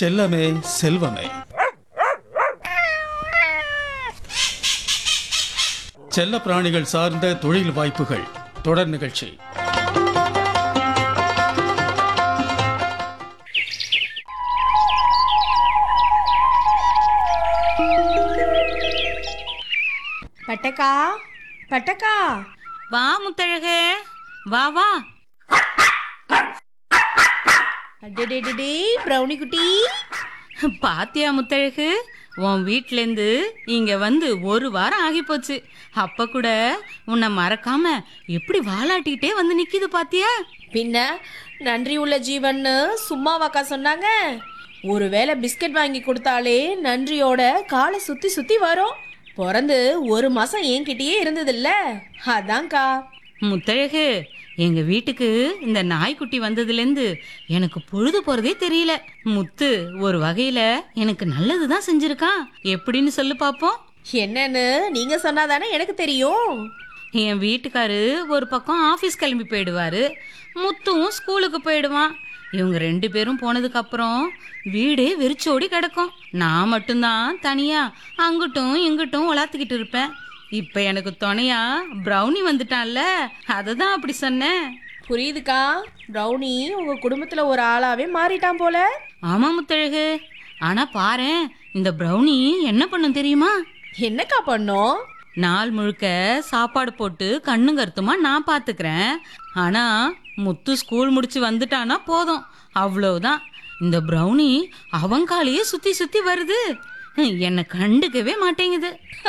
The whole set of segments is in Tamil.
செல்லமே செல்வமே செல்ல பிராணிகள் சார்ந்த தொழில் வாய்ப்புகள் தொடர் நிகழ்ச்சி பட்டக்கா பட்டக்கா வா முத்தழகு வா வா அடடடடே ப்ரௌனி குட்டி பாத்தியா முத்தழகு உன் வீட்லேருந்து இங்க வந்து ஒரு வாரம் ஆகி போச்சு அப்ப கூட உன்னை மறக்காம எப்படி வாலாட்டிக்கிட்டே வந்து நிக்குது பாத்தியா பின்ன நன்றி உள்ள ஜீவன்னு சும்மாவாக்கா சொன்னாங்க ஒருவேளை பிஸ்கட் வாங்கி கொடுத்தாலே நன்றியோட காலை சுத்தி சுத்தி வரும் பிறந்து ஒரு மாசம் என்கிட்டயே இருந்ததில்ல அதான்க்கா முத்தழகு எங்க வீட்டுக்கு இந்த நாய்க்குட்டி வந்ததுலேருந்து எனக்கு பொழுது போறதே தெரியல முத்து ஒரு வகையில எனக்கு நல்லதுதான் செஞ்சிருக்கான் எப்படின்னு சொல்லு பாப்போம் என்னன்னு நீங்க சொன்னாதானே எனக்கு தெரியும் என் வீட்டுக்காரு ஒரு பக்கம் ஆஃபீஸ் கிளம்பி போயிடுவாரு முத்துவும் ஸ்கூலுக்கு போயிடுவான் இவங்க ரெண்டு பேரும் போனதுக்கு அப்புறம் வீடே வெறிச்சோடி கிடக்கும் நான் மட்டும்தான் தனியா அங்கிட்டும் இங்கிட்டும் உலாத்திக்கிட்டு இருப்பேன் இப்போ எனக்கு துணையா ப்ரௌனி வந்துட்டான்ல அதை தான் அப்படி சொன்னேன் புரியுதுக்கா ப்ரௌனி உங்க குடும்பத்துல ஒரு ஆளாவே மாறிட்டான் போல ஆமா முத்தழகு ஆனா பாரேன் இந்த ப்ரௌனி என்ன பண்ணும் தெரியுமா என்னக்கா பண்ணோம் நாள் முழுக்க சாப்பாடு போட்டு கண்ணு கருத்துமா நான் பாத்துக்கிறேன் ஆனா முத்து ஸ்கூல் முடிச்சு வந்துட்டானா போதும் அவ்வளவுதான் இந்த ப்ரௌனி அவன் காலையே சுத்தி சுத்தி வருது என்னை கண்டுக்கவே மாட்டேங்குது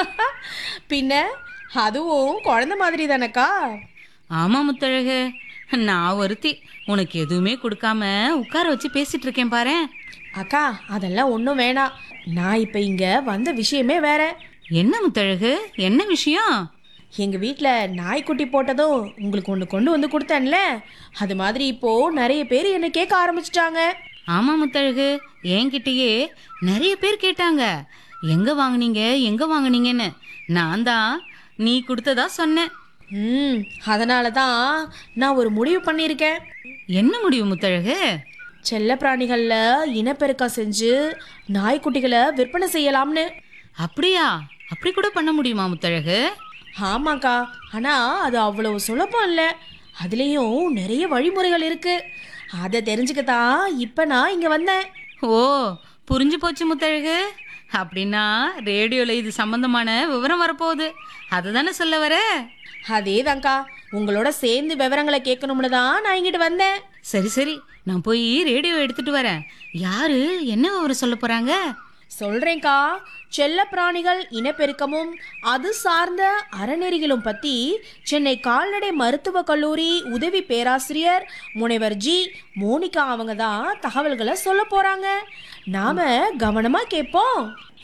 பின்ன அதுவும் குழந்தை மாதிரி தானக்கா ஆமா முத்தழகு நான் ஒருத்தி உனக்கு எதுவுமே கொடுக்காம உட்கார வச்சு பேசிட்டு இருக்கேன் பாரேன் அக்கா அதெல்லாம் ஒன்றும் வேணாம் நான் இப்போ இங்கே வந்த விஷயமே வேற என்ன முத்தழகு என்ன விஷயம் எங்கள் வீட்டில் நாய்க்குட்டி போட்டதும் உங்களுக்கு ஒன்று கொண்டு வந்து கொடுத்தேன்ல அது மாதிரி இப்போ நிறைய பேர் என்னை கேட்க ஆரம்பிச்சிட்டாங்க ஆமா முத்தழகு என்கிட்டயே நிறைய பேர் கேட்டாங்க எங்க வாங்குனீங்க எங்க வாங்குனீங்கன்னு நான் தான் நீ கொடுத்ததா சொன்னேன் ம் அதனால தான் நான் ஒரு முடிவு பண்ணியிருக்கேன் என்ன முடிவு முத்தழகு செல்ல பிராணிகளில் இனப்பெருக்கம் செஞ்சு நாய்க்குட்டிகளை விற்பனை செய்யலாம்னு அப்படியா அப்படி கூட பண்ண முடியுமா முத்தழகு ஆமாக்கா ஆனால் அது அவ்வளவு சுலபம் இல்லை அதுலேயும் நிறைய வழிமுறைகள் இருக்கு அதை தெரிஞ்சுக்கத்தான் இப்போ நான் இங்கே வந்தேன் ஓ புரிஞ்சு போச்சு முத்தழகு அப்படின்னா ரேடியோல இது சம்பந்தமான விவரம் வரப்போகுது அதுதானே சொல்ல வர அதேதான்க்கா உங்களோட சேர்ந்து விவரங்களை கேட்கணும்னு தான் நான் இங்கிட்டு வந்தேன் சரி சரி நான் போய் ரேடியோ எடுத்துட்டு வரேன் யாரு என்ன விவரம் சொல்ல போறாங்க சொல்றேன்க்கா செல்ல பிராணிகள் இனப்பெருக்கமும் அது சார்ந்த அறநெறிகளும் பத்தி சென்னை கால்நடை மருத்துவக் கல்லூரி உதவி பேராசிரியர் முனைவர் ஜி மோனிகா அவங்க தான் தகவல்களை சொல்ல போறாங்க நாம கவனமா கேட்போம்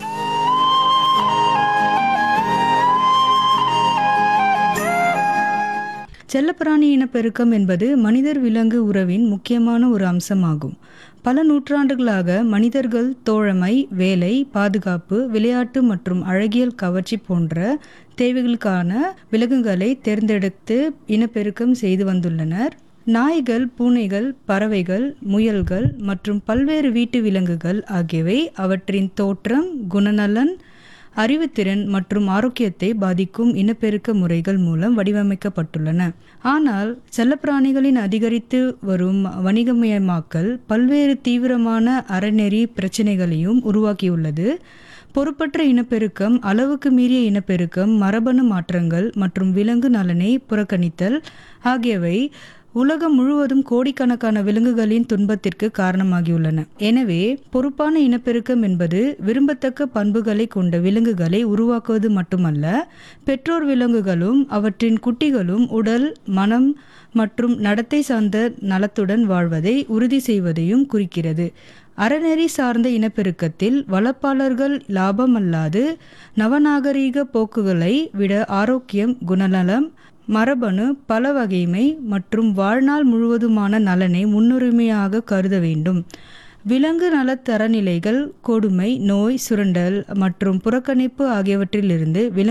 செல்லப்பிராணி இனப்பெருக்கம் என்பது மனிதர் விலங்கு உறவின் முக்கியமான ஒரு அம்சமாகும் பல நூற்றாண்டுகளாக மனிதர்கள் தோழமை வேலை பாதுகாப்பு விளையாட்டு மற்றும் அழகியல் கவர்ச்சி போன்ற தேவைகளுக்கான விலங்குகளை தேர்ந்தெடுத்து இனப்பெருக்கம் செய்து வந்துள்ளனர் நாய்கள் பூனைகள் பறவைகள் முயல்கள் மற்றும் பல்வேறு வீட்டு விலங்குகள் ஆகியவை அவற்றின் தோற்றம் குணநலன் அறிவுத்திறன் மற்றும் ஆரோக்கியத்தை பாதிக்கும் இனப்பெருக்க முறைகள் மூலம் வடிவமைக்கப்பட்டுள்ளன ஆனால் செல்லப்பிராணிகளின் அதிகரித்து வரும் வணிகமயமாக்கல் பல்வேறு தீவிரமான அறநெறி பிரச்சினைகளையும் உருவாக்கியுள்ளது பொறுப்பற்ற இனப்பெருக்கம் அளவுக்கு மீறிய இனப்பெருக்கம் மரபணு மாற்றங்கள் மற்றும் விலங்கு நலனை புறக்கணித்தல் ஆகியவை உலகம் முழுவதும் கோடிக்கணக்கான விலங்குகளின் துன்பத்திற்கு காரணமாகியுள்ளன எனவே பொறுப்பான இனப்பெருக்கம் என்பது விரும்பத்தக்க பண்புகளை கொண்ட விலங்குகளை உருவாக்குவது மட்டுமல்ல பெற்றோர் விலங்குகளும் அவற்றின் குட்டிகளும் உடல் மனம் மற்றும் நடத்தை சார்ந்த நலத்துடன் வாழ்வதை உறுதி செய்வதையும் குறிக்கிறது அறநெறி சார்ந்த இனப்பெருக்கத்தில் வளர்ப்பாளர்கள் லாபமல்லாது நவநாகரீக போக்குகளை விட ஆரோக்கியம் குணநலம் மரபணு பல வகைமை மற்றும் வாழ்நாள் முழுவதுமான நலனை முன்னுரிமையாக கருத வேண்டும் விலங்கு நலத் தரநிலைகள் கொடுமை நோய் சுரண்டல் மற்றும் புறக்கணிப்பு ஆகியவற்றிலிருந்து விலங்கு